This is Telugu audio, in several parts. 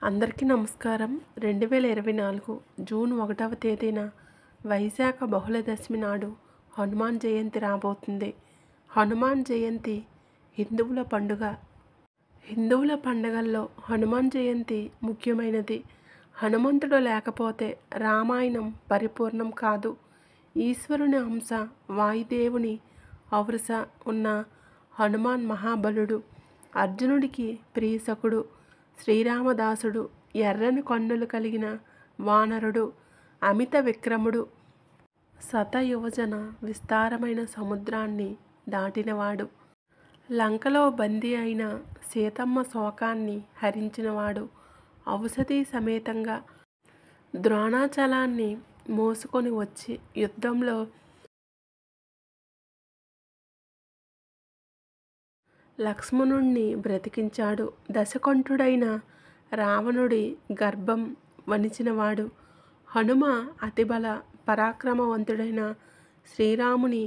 అందరికీ నమస్కారం రెండు వేల ఇరవై నాలుగు జూన్ ఒకటవ తేదీన వైశాఖ బహుళ దశమి నాడు హనుమాన్ జయంతి రాబోతుంది హనుమాన్ జయంతి హిందువుల పండుగ హిందువుల పండుగల్లో హనుమాన్ జయంతి ముఖ్యమైనది హనుమంతుడు లేకపోతే రామాయణం పరిపూర్ణం కాదు ఈశ్వరుని అంశ వాయుదేవుని ఔరస ఉన్న హనుమాన్ మహాబలుడు అర్జునుడికి ప్రియసకుడు శ్రీరామదాసుడు ఎర్రని కన్నులు కలిగిన వానరుడు అమిత విక్రముడు శతయోజన విస్తారమైన సముద్రాన్ని దాటినవాడు లంకలో బందీ అయిన సీతమ్మ శోకాన్ని హరించినవాడు ఔషధి సమేతంగా ద్రోణాచలాన్ని మోసుకొని వచ్చి యుద్ధంలో లక్ష్మణుణ్ణి బ్రతికించాడు దశకంఠుడైన రావణుడి గర్భం వణిచినవాడు హనుమ అతిబల పరాక్రమవంతుడైన శ్రీరాముని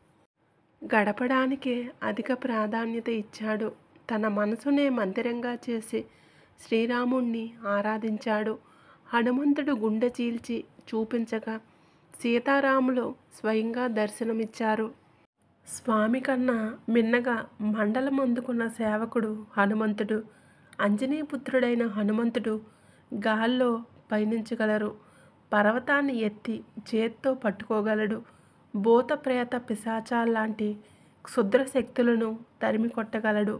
గడపడానికే అధిక ప్రాధాన్యత ఇచ్చాడు తన మనసునే మందిరంగా చేసి శ్రీరాముణ్ణి ఆరాధించాడు హనుమంతుడు గుండె చీల్చి చూపించగా సీతారాములు స్వయంగా దర్శనమిచ్చారు స్వామి కన్నా మిన్నగా మండలం అందుకున్న సేవకుడు హనుమంతుడు అంజనీపుత్రుడైన హనుమంతుడు గాల్లో పయనించగలరు పర్వతాన్ని ఎత్తి చేత్తో పట్టుకోగలడు భూత ప్రేత పిశాచాల్లాంటి క్షుద్ర శక్తులను తరిమి కొట్టగలడు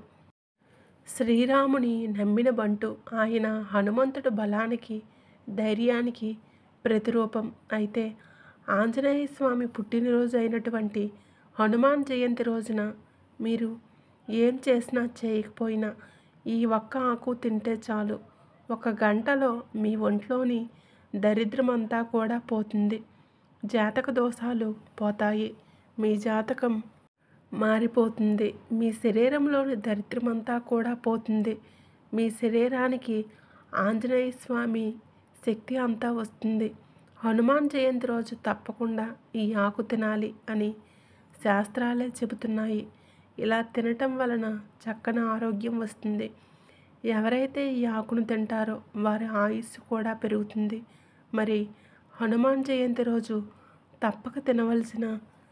శ్రీరాముని నమ్మిన బంటు ఆయన హనుమంతుడు బలానికి ధైర్యానికి ప్రతిరూపం అయితే ఆంజనేయ స్వామి పుట్టినరోజు అయినటువంటి హనుమాన్ జయంతి రోజున మీరు ఏం చేసినా చేయకపోయినా ఈ ఒక్క ఆకు తింటే చాలు ఒక గంటలో మీ ఒంట్లోని దరిద్రమంతా కూడా పోతుంది జాతక దోషాలు పోతాయి మీ జాతకం మారిపోతుంది మీ శరీరంలోని దరిద్రమంతా కూడా పోతుంది మీ శరీరానికి ఆంజనేయ స్వామి శక్తి అంతా వస్తుంది హనుమాన్ జయంతి రోజు తప్పకుండా ఈ ఆకు తినాలి అని శాస్త్రాలే చెబుతున్నాయి ఇలా తినటం వలన చక్కని ఆరోగ్యం వస్తుంది ఎవరైతే ఈ ఆకును తింటారో వారి ఆయుస్సు కూడా పెరుగుతుంది మరి హనుమాన్ జయంతి రోజు తప్పక తినవలసిన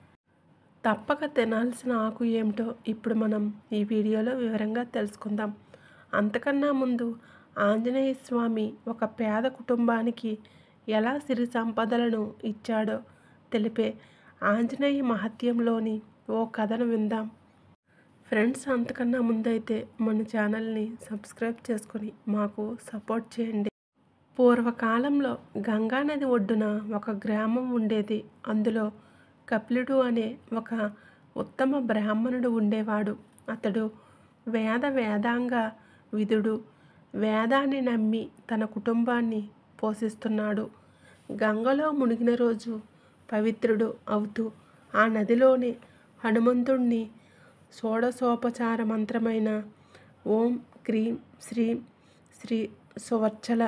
తప్పక తినాల్సిన ఆకు ఏమిటో ఇప్పుడు మనం ఈ వీడియోలో వివరంగా తెలుసుకుందాం అంతకన్నా ముందు ఆంజనేయ స్వామి ఒక పేద కుటుంబానికి ఎలా సిరి సంపదలను ఇచ్చాడో తెలిపే ఆంజనేయ మహత్యంలోని ఓ కథను విందాం ఫ్రెండ్స్ అంతకన్నా ముందైతే మన ఛానల్ని సబ్స్క్రైబ్ చేసుకొని మాకు సపోర్ట్ చేయండి పూర్వకాలంలో గంగానది ఒడ్డున ఒక గ్రామం ఉండేది అందులో కపిలుడు అనే ఒక ఉత్తమ బ్రాహ్మణుడు ఉండేవాడు అతడు వేద వేదాంగ విధుడు వేదాన్ని నమ్మి తన కుటుంబాన్ని పోషిస్తున్నాడు గంగలో మునిగిన రోజు పవిత్రుడు అవుతూ ఆ నదిలోని హనుమంతుణ్ణి షోడశోపచార మంత్రమైన ఓం క్రీం శ్రీం శ్రీ సువర్చల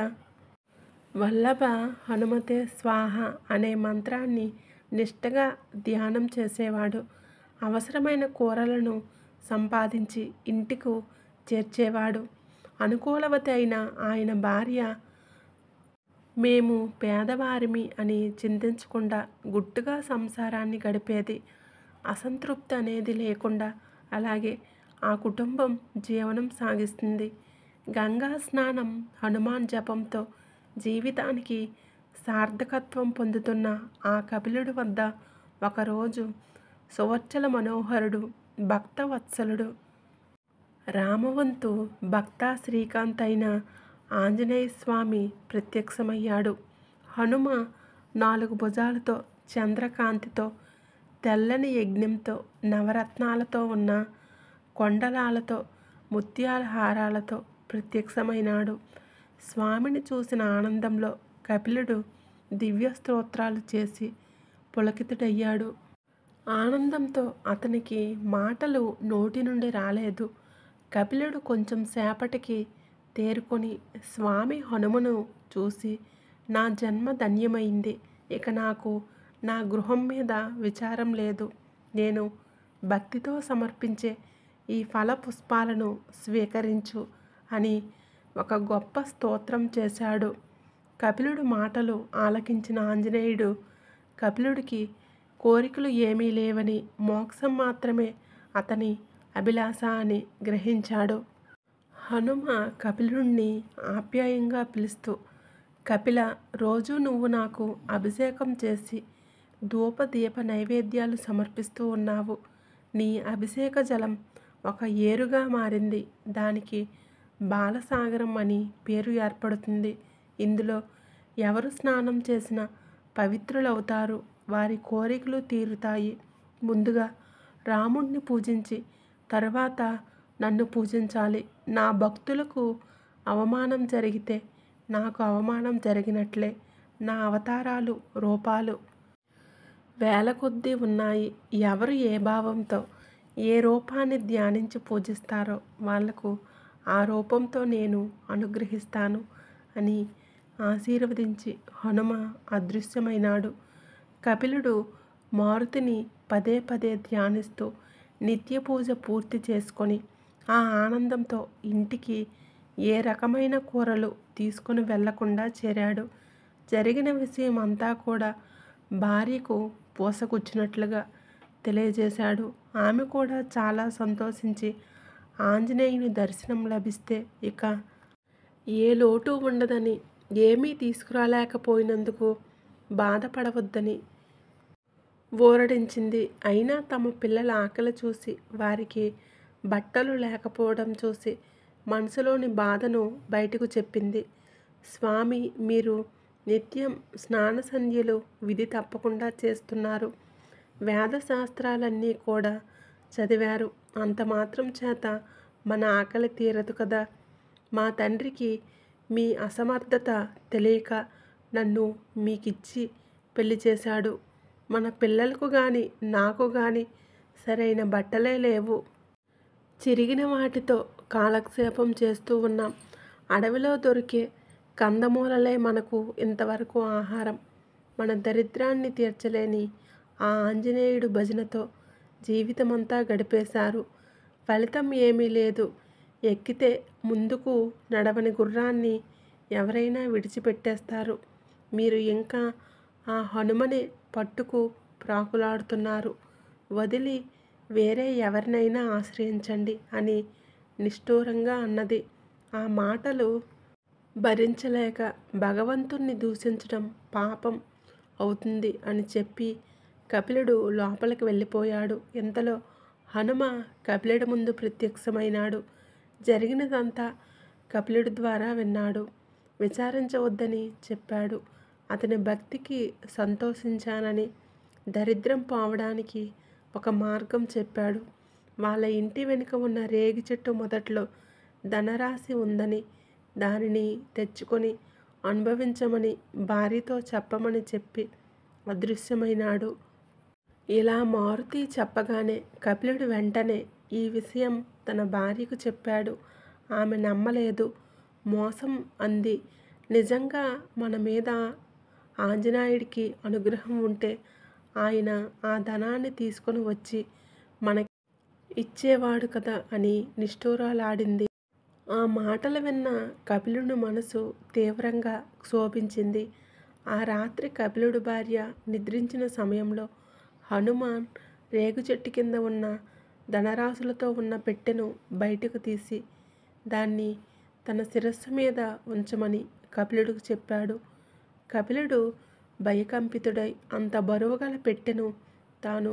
వల్లభ హనుమతే స్వాహ అనే మంత్రాన్ని నిష్టగా ధ్యానం చేసేవాడు అవసరమైన కూరలను సంపాదించి ఇంటికి చేర్చేవాడు అనుకూలవతి అయిన ఆయన భార్య మేము పేదవారిమి అని చింతించకుండా గుట్టుగా సంసారాన్ని గడిపేది అసంతృప్తి అనేది లేకుండా అలాగే ఆ కుటుంబం జీవనం సాగిస్తుంది గంగా స్నానం హనుమాన్ జపంతో జీవితానికి సార్థకత్వం పొందుతున్న ఆ కపిలుడి వద్ద ఒకరోజు సువర్చల మనోహరుడు భక్తవత్సలుడు రామవంతు భక్త శ్రీకాంత్ అయిన ఆంజనేయ స్వామి ప్రత్యక్షమయ్యాడు హనుమ నాలుగు భుజాలతో చంద్రకాంతితో తెల్లని యజ్ఞంతో నవరత్నాలతో ఉన్న కొండలాలతో ముత్యాల హారాలతో ప్రత్యక్షమైనాడు స్వామిని చూసిన ఆనందంలో కపిలుడు దివ్య స్తోత్రాలు చేసి పులకితుడయ్యాడు ఆనందంతో అతనికి మాటలు నోటి నుండి రాలేదు కపిలుడు కొంచెం సేపటికి తేరుకొని స్వామి హనుమను చూసి నా జన్మ ధన్యమైంది ఇక నాకు నా గృహం మీద విచారం లేదు నేను భక్తితో సమర్పించే ఈ ఫల పుష్పాలను స్వీకరించు అని ఒక గొప్ప స్తోత్రం చేశాడు కపిలుడు మాటలు ఆలకించిన ఆంజనేయుడు కపిలుడికి కోరికలు ఏమీ లేవని మోక్షం మాత్రమే అతని అభిలాష అని గ్రహించాడు హనుమ కపిలుణ్ణి ఆప్యాయంగా పిలుస్తూ కపిల రోజు నువ్వు నాకు అభిషేకం చేసి ధూప దీప నైవేద్యాలు సమర్పిస్తూ ఉన్నావు నీ అభిషేక జలం ఒక ఏరుగా మారింది దానికి బాలసాగరం అని పేరు ఏర్పడుతుంది ఇందులో ఎవరు స్నానం చేసినా పవిత్రులవుతారు వారి కోరికలు తీరుతాయి ముందుగా రాముణ్ణి పూజించి తర్వాత నన్ను పూజించాలి నా భక్తులకు అవమానం జరిగితే నాకు అవమానం జరిగినట్లే నా అవతారాలు రూపాలు వేల కొద్దీ ఉన్నాయి ఎవరు ఏ భావంతో ఏ రూపాన్ని ధ్యానించి పూజిస్తారో వాళ్లకు ఆ రూపంతో నేను అనుగ్రహిస్తాను అని ఆశీర్వదించి హనుమ అదృశ్యమైనాడు కపిలుడు మారుతిని పదే పదే ధ్యానిస్తూ నిత్య పూజ పూర్తి చేసుకొని ఆ ఆనందంతో ఇంటికి ఏ రకమైన కూరలు తీసుకుని వెళ్లకుండా చేరాడు జరిగిన విషయం అంతా కూడా భార్యకు పూసగుచ్చినట్లుగా తెలియజేశాడు ఆమె కూడా చాలా సంతోషించి ఆంజనేయుని దర్శనం లభిస్తే ఇక ఏ లోటు ఉండదని ఏమీ తీసుకురాలేకపోయినందుకు బాధపడవద్దని ఊరడించింది అయినా తమ పిల్లల ఆకలి చూసి వారికి బట్టలు లేకపోవడం చూసి మనసులోని బాధను బయటకు చెప్పింది స్వామి మీరు నిత్యం స్నాన సంధ్యలు విధి తప్పకుండా చేస్తున్నారు వేద శాస్త్రాలన్నీ కూడా చదివారు అంత మాత్రం చేత మన ఆకలి తీరదు కదా మా తండ్రికి మీ అసమర్థత తెలియక నన్ను మీకిచ్చి పెళ్లి చేశాడు మన పిల్లలకు కానీ నాకు కానీ సరైన బట్టలే లేవు చిరిగిన వాటితో కాలక్షేపం చేస్తూ ఉన్నాం అడవిలో దొరికే కందమూలలే మనకు ఇంతవరకు ఆహారం మన దరిద్రాన్ని తీర్చలేని ఆ ఆంజనేయుడు భజనతో జీవితమంతా గడిపేశారు ఫలితం ఏమీ లేదు ఎక్కితే ముందుకు నడవని గుర్రాన్ని ఎవరైనా విడిచిపెట్టేస్తారు మీరు ఇంకా ఆ హనుమని పట్టుకు ప్రాకులాడుతున్నారు వదిలి వేరే ఎవరినైనా ఆశ్రయించండి అని నిష్ఠూరంగా అన్నది ఆ మాటలు భరించలేక భగవంతుణ్ణి దూషించడం పాపం అవుతుంది అని చెప్పి కపిలుడు లోపలికి వెళ్ళిపోయాడు ఇంతలో హనుమ కపిలుడి ముందు ప్రత్యక్షమైనాడు జరిగినదంతా కపిలుడి ద్వారా విన్నాడు విచారించవద్దని చెప్పాడు అతని భక్తికి సంతోషించానని దరిద్రం పోవడానికి ఒక మార్గం చెప్పాడు వాళ్ళ ఇంటి వెనుక ఉన్న రేగి చెట్టు మొదట్లో ధనరాశి ఉందని దానిని తెచ్చుకొని అనుభవించమని భార్యతో చెప్పమని చెప్పి అదృశ్యమైనాడు ఇలా మారుతి చెప్పగానే కపిలుడు వెంటనే ఈ విషయం తన భార్యకు చెప్పాడు ఆమె నమ్మలేదు మోసం అంది నిజంగా మన మీద ఆంజనేయుడికి అనుగ్రహం ఉంటే ఆయన ఆ ధనాన్ని తీసుకొని వచ్చి మనకి ఇచ్చేవాడు కదా అని నిష్ఠూరాలాడింది ఆ మాటలు విన్న కపిలుని మనసు తీవ్రంగా క్షోభించింది ఆ రాత్రి కపిలుడి భార్య నిద్రించిన సమయంలో హనుమాన్ రేగు చెట్టు కింద ఉన్న ధనరాశులతో ఉన్న పెట్టెను బయటకు తీసి దాన్ని తన శిరస్సు మీద ఉంచమని కపిలుడికి చెప్పాడు కపిలుడు భయకంపితుడై అంత బరువుగల పెట్టెను తాను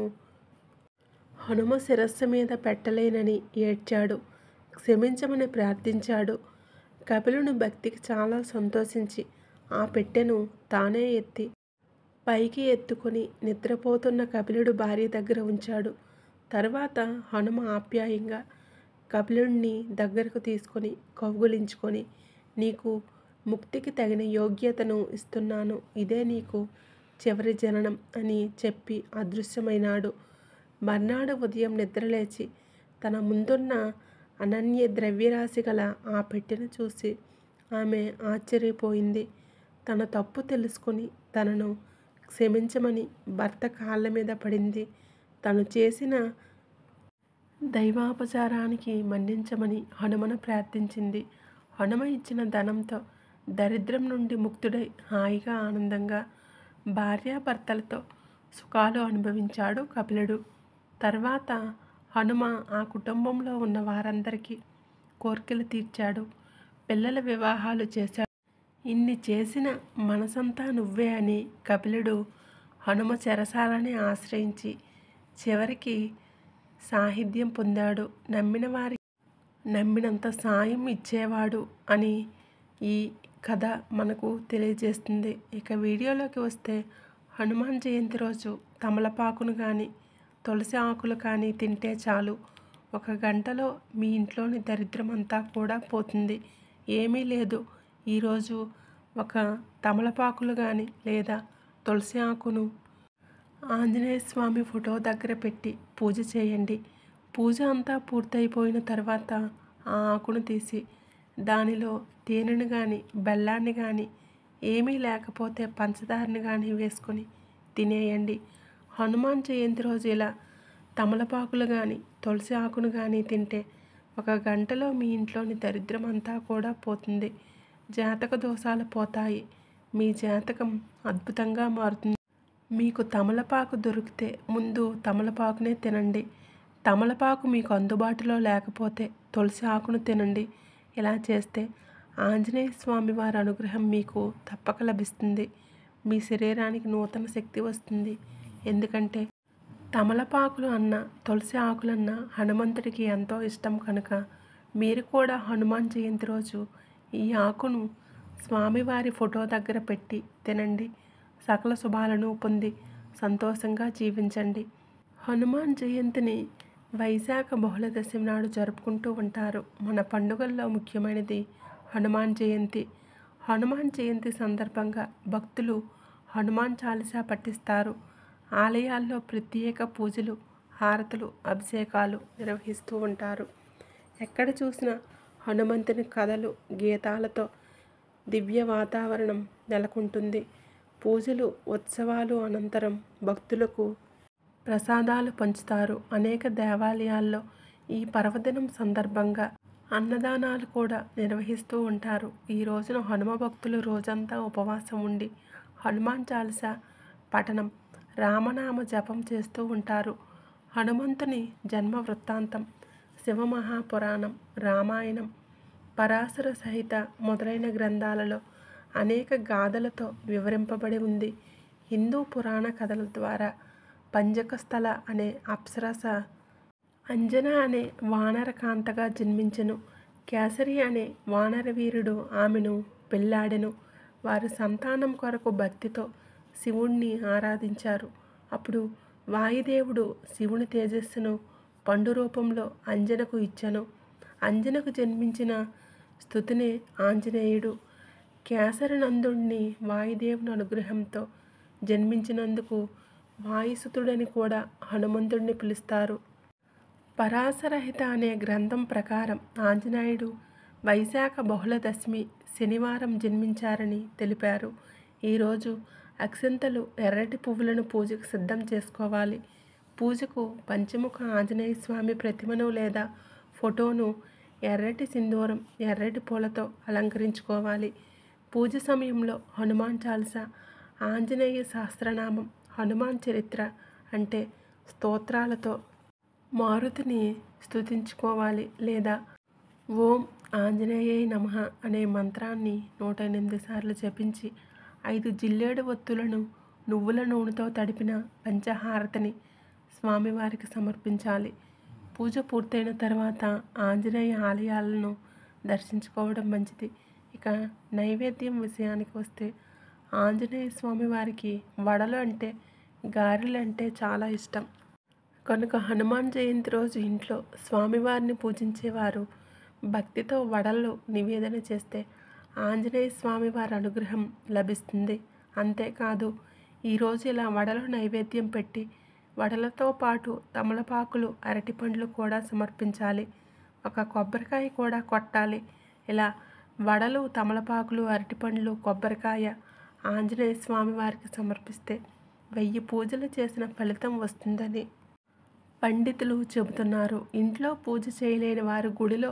హనుమ శిరస్సు మీద పెట్టలేనని ఏడ్చాడు క్షమించమని ప్రార్థించాడు కపిలుని భక్తికి చాలా సంతోషించి ఆ పెట్టెను తానే ఎత్తి పైకి ఎత్తుకొని నిద్రపోతున్న కపిలుడు భార్య దగ్గర ఉంచాడు తర్వాత హనుమ ఆప్యాయంగా కపిలుడిని దగ్గరకు తీసుకొని కౌగులించుకొని నీకు ముక్తికి తగిన యోగ్యతను ఇస్తున్నాను ఇదే నీకు చివరి జననం అని చెప్పి అదృశ్యమైనాడు మర్నాడు ఉదయం నిద్రలేచి తన ముందున్న అనన్య ద్రవ్యరాశి గల ఆ పెట్టెను చూసి ఆమె ఆశ్చర్యపోయింది తన తప్పు తెలుసుకొని తనను క్షమించమని భర్త కాళ్ళ మీద పడింది తను చేసిన దైవాపచారానికి మన్నించమని హనుమను ప్రార్థించింది హనుమ ఇచ్చిన ధనంతో దరిద్రం నుండి ముక్తుడై హాయిగా ఆనందంగా భార్యాభర్తలతో సుఖాలు అనుభవించాడు కపిలుడు తర్వాత హనుమ ఆ కుటుంబంలో ఉన్న వారందరికీ కోరికలు తీర్చాడు పిల్లల వివాహాలు చేశాడు ఇన్ని చేసిన మనసంతా నువ్వే అని కపిలుడు హనుమ చెరసాలని ఆశ్రయించి చివరికి సాహిత్యం పొందాడు నమ్మిన వారికి నమ్మినంత సాయం ఇచ్చేవాడు అని ఈ కథ మనకు తెలియజేస్తుంది ఇక వీడియోలోకి వస్తే హనుమాన్ జయంతి రోజు తమలపాకును కానీ తులసి ఆకులు కానీ తింటే చాలు ఒక గంటలో మీ ఇంట్లోని దరిద్రం అంతా కూడా పోతుంది ఏమీ లేదు ఈరోజు ఒక తమలపాకులు కానీ లేదా తులసి ఆకును ఆంజనేయ స్వామి ఫోటో దగ్గర పెట్టి పూజ చేయండి పూజ అంతా పూర్తయిపోయిన తర్వాత ఆ ఆకును తీసి దానిలో తేనెను కానీ బెల్లాన్ని కానీ ఏమీ లేకపోతే పంచదారని కానీ వేసుకొని తినేయండి హనుమాన్ జయంతి రోజు ఇలా తమలపాకులు కానీ తులసి ఆకును కానీ తింటే ఒక గంటలో మీ ఇంట్లోని దరిద్రం అంతా కూడా పోతుంది జాతక దోషాలు పోతాయి మీ జాతకం అద్భుతంగా మారుతుంది మీకు తమలపాకు దొరికితే ముందు తమలపాకునే తినండి తమలపాకు మీకు అందుబాటులో లేకపోతే తులసి ఆకును తినండి ఇలా చేస్తే ఆంజనేయ స్వామి వారి అనుగ్రహం మీకు తప్పక లభిస్తుంది మీ శరీరానికి నూతన శక్తి వస్తుంది ఎందుకంటే తమలపాకులు అన్న తులసి ఆకులన్న హనుమంతుడికి ఎంతో ఇష్టం కనుక మీరు కూడా హనుమాన్ జయంతి రోజు ఈ ఆకును స్వామివారి ఫోటో దగ్గర పెట్టి తినండి సకల శుభాలను పొంది సంతోషంగా జీవించండి హనుమాన్ జయంతిని వైశాఖ బహుళ దశమి నాడు జరుపుకుంటూ ఉంటారు మన పండుగల్లో ముఖ్యమైనది హనుమాన్ జయంతి హనుమాన్ జయంతి సందర్భంగా భక్తులు హనుమాన్ చాలీసా పఠిస్తారు ఆలయాల్లో ప్రత్యేక పూజలు హారతులు అభిషేకాలు నిర్వహిస్తూ ఉంటారు ఎక్కడ చూసినా హనుమంతుని కథలు గీతాలతో దివ్య వాతావరణం నెలకొంటుంది పూజలు ఉత్సవాలు అనంతరం భక్తులకు ప్రసాదాలు పంచుతారు అనేక దేవాలయాల్లో ఈ పర్వదినం సందర్భంగా అన్నదానాలు కూడా నిర్వహిస్తూ ఉంటారు ఈ రోజున హనుమ భక్తులు రోజంతా ఉపవాసం ఉండి హనుమాన్ చాలీసా పఠనం రామనామ జపం చేస్తూ ఉంటారు హనుమంతుని జన్మ వృత్తాంతం శివమహాపురాణం రామాయణం పరాశర సహిత మొదలైన గ్రంథాలలో అనేక గాథలతో వివరింపబడి ఉంది హిందూ పురాణ కథల ద్వారా పంజకస్థల అనే అప్సరస అంజన అనే వానర కాంతగా జన్మించెను కేసరి అనే వానర వీరుడు ఆమెను పెళ్ళాడెను వారి సంతానం కొరకు భక్తితో శివుణ్ణి ఆరాధించారు అప్పుడు వాయుదేవుడు శివుని తేజస్సును పండు రూపంలో అంజనకు ఇచ్చెను అంజనకు జన్మించిన స్థుతినే ఆంజనేయుడు కేసరనందుణ్ణి వాయుదేవుని అనుగ్రహంతో జన్మించినందుకు వాయుసుతుడని కూడా హనుమంతుడిని పిలుస్తారు పరాశరహిత అనే గ్రంథం ప్రకారం ఆంజనేయుడు వైశాఖ బహుళ దశమి శనివారం జన్మించారని తెలిపారు ఈరోజు అక్షంతలు ఎర్రటి పువ్వులను పూజకు సిద్ధం చేసుకోవాలి పూజకు పంచముఖ ఆంజనేయ స్వామి ప్రతిమను లేదా ఫోటోను ఎర్రటి సింధూరం ఎర్రటి పూలతో అలంకరించుకోవాలి పూజ సమయంలో హనుమాన్ చాలీసా ఆంజనేయ సహస్రనామం హనుమాన్ చరిత్ర అంటే స్తోత్రాలతో మారుతిని స్తుతించుకోవాలి లేదా ఓం ఆంజనేయ నమః అనే మంత్రాన్ని నూట ఎనిమిది సార్లు జపించి ఐదు జిల్లేడు ఒత్తులను నువ్వుల నూనెతో తడిపిన పంచహారతిని స్వామివారికి సమర్పించాలి పూజ పూర్తయిన తర్వాత ఆంజనేయ ఆలయాలను దర్శించుకోవడం మంచిది ఇక నైవేద్యం విషయానికి వస్తే ఆంజనేయ స్వామి వారికి వడలు అంటే గారెలు అంటే చాలా ఇష్టం కనుక హనుమాన్ జయంతి రోజు ఇంట్లో స్వామివారిని పూజించేవారు భక్తితో వడలు నివేదన చేస్తే ఆంజనేయ స్వామి వారి అనుగ్రహం లభిస్తుంది అంతేకాదు ఈరోజు ఇలా వడలు నైవేద్యం పెట్టి వడలతో పాటు తమలపాకులు అరటిపండ్లు కూడా సమర్పించాలి ఒక కొబ్బరికాయ కూడా కొట్టాలి ఇలా వడలు తమలపాకులు అరటిపండ్లు కొబ్బరికాయ ఆంజనేయ స్వామి వారికి సమర్పిస్తే వెయ్యి పూజలు చేసిన ఫలితం వస్తుందని పండితులు చెబుతున్నారు ఇంట్లో పూజ చేయలేని వారు గుడిలో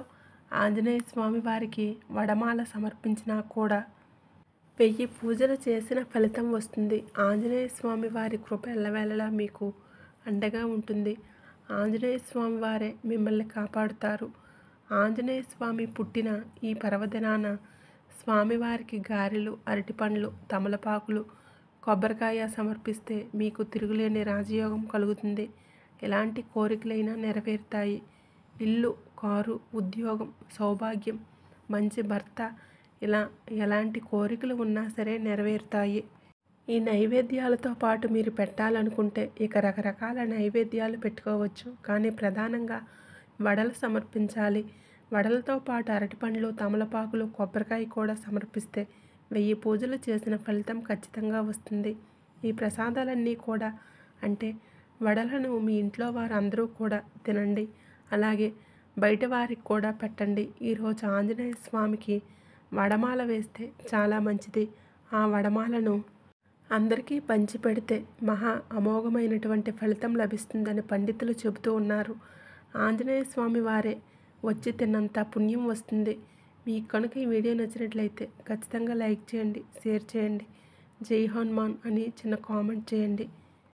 ఆంజనేయ స్వామి వారికి వడమాల సమర్పించినా కూడా వెయ్యి పూజలు చేసిన ఫలితం వస్తుంది ఆంజనేయ స్వామి వారి కృప ఎల్లవేళలా మీకు అండగా ఉంటుంది ఆంజనేయ స్వామి వారే మిమ్మల్ని కాపాడుతారు ఆంజనేయ స్వామి పుట్టిన ఈ పర్వదినాన స్వామివారికి గారెలు అరటిపండ్లు తమలపాకులు కొబ్బరికాయ సమర్పిస్తే మీకు తిరుగులేని రాజయోగం కలుగుతుంది ఎలాంటి కోరికలైనా నెరవేరుతాయి ఇల్లు కారు ఉద్యోగం సౌభాగ్యం మంచి భర్త ఇలా ఎలాంటి కోరికలు ఉన్నా సరే నెరవేరుతాయి ఈ నైవేద్యాలతో పాటు మీరు పెట్టాలనుకుంటే ఇక రకరకాల నైవేద్యాలు పెట్టుకోవచ్చు కానీ ప్రధానంగా వడలు సమర్పించాలి వడలతో పాటు అరటిపండ్లు తమలపాకులు కొబ్బరికాయ కూడా సమర్పిస్తే వెయ్యి పూజలు చేసిన ఫలితం ఖచ్చితంగా వస్తుంది ఈ ప్రసాదాలన్నీ కూడా అంటే వడలను మీ ఇంట్లో వారందరూ కూడా తినండి అలాగే బయట వారికి కూడా పెట్టండి ఈరోజు ఆంజనేయ స్వామికి వడమాల వేస్తే చాలా మంచిది ఆ వడమాలను అందరికీ పంచి పెడితే మహా అమోఘమైనటువంటి ఫలితం లభిస్తుందని పండితులు చెబుతూ ఉన్నారు ఆంజనేయ స్వామి వారే వచ్చి తిన్నంత పుణ్యం వస్తుంది మీకు కనుక ఈ వీడియో నచ్చినట్లయితే ఖచ్చితంగా లైక్ చేయండి షేర్ చేయండి జై హనుమాన్ అని చిన్న కామెంట్ చేయండి